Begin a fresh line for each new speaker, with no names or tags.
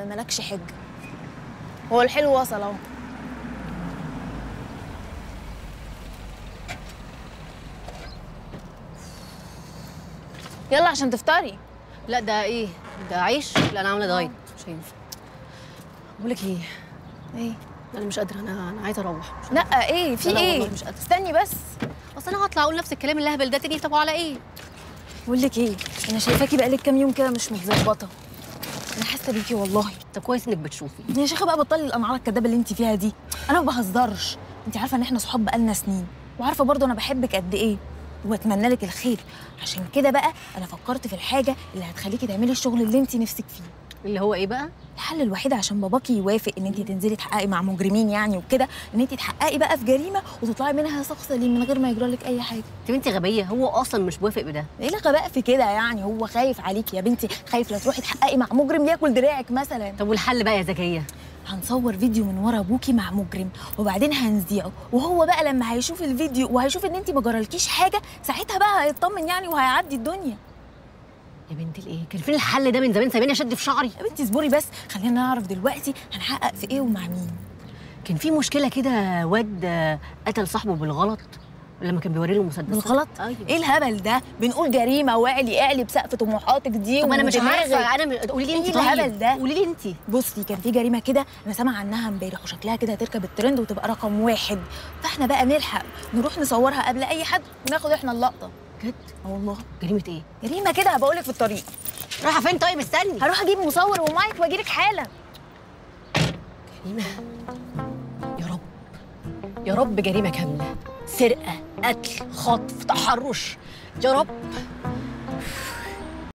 مالكش حجه هو الحلو وصل اهو يلا عشان تفطري
لا ده ايه ده عيش لا انا عامله دايت مش هينفع بقول لك ايه
ايه
انا مش قادره انا انا عايزه اروح مش
لا ايه في
لا، لا
ايه
والله مش قادرة.
استني بس
اصل انا هطلع اقول نفس الكلام الهبل ده تاني طب على ايه
بقول لك ايه انا شايفاكي بقالك كام يوم كده مش متظبطه انا حاسه بيكي والله
طب كويس انك بتشوفي
يا شيخه بقى بطلي الانعار الكدابه اللي انت فيها دي انا ما بهزرش انت عارفه ان احنا صحاب بقالنا سنين وعارفه برضه انا بحبك قد ايه وبتمنى لك الخير عشان كده بقى انا فكرت في الحاجه اللي هتخليكي تعملي الشغل اللي انت نفسك فيه
اللي هو ايه بقى
الحل الوحيد عشان باباكي يوافق ان انت تنزلي تحققي مع مجرمين يعني وكده ان انت تحققي بقى في جريمه وتطلعي منها شخص سليم من غير ما يجرى لك اي حاجه
طب انت غبيه هو اصلا مش موافق بده
ايه الغباء في كده يعني هو خايف عليكي يا بنتي خايف لا تروحي تحققي مع مجرم ياكل دراعك مثلا
طب والحل بقى يا زكيه
هنصور فيديو من ورا ابوكي مع مجرم وبعدين هنذيعه وهو بقى لما هيشوف الفيديو وهيشوف ان انت ما جرالكيش حاجه ساعتها بقى هيطمن يعني وهيعدي الدنيا
يا بنت الايه كان فين الحل ده من زمان سايباني اشد في شعري
يا بنتي اصبري بس خلينا نعرف دلوقتي هنحقق في ايه ومع مين
كان في مشكله كده واد آه، قتل صاحبه بالغلط لما كان بيوري له مسدس
بالغلط
ايوه
ايه الهبل ده بنقول جريمه واعلي اعلي بسقف طموحاتك دي
طب انا مش
ودماغك.
عارفه انا م... قولي لي انت
ايه
طيب
الهبل ده؟
قولي لي انت
بصي كان في جريمه كده انا سامعه عنها امبارح وشكلها كده هتركب الترند وتبقى رقم واحد فاحنا بقى نلحق نروح نصورها قبل اي حد وناخد احنا اللقطه
بجد
اه والله
جريمه ايه
جريمه كده هبقولك في الطريق
رايحه فين طيب استني
هروح اجيب مصور ومايك واجيلك حالا
جريمه يا رب يا رب جريمه كامله سرقه قتل خطف تحرش يا رب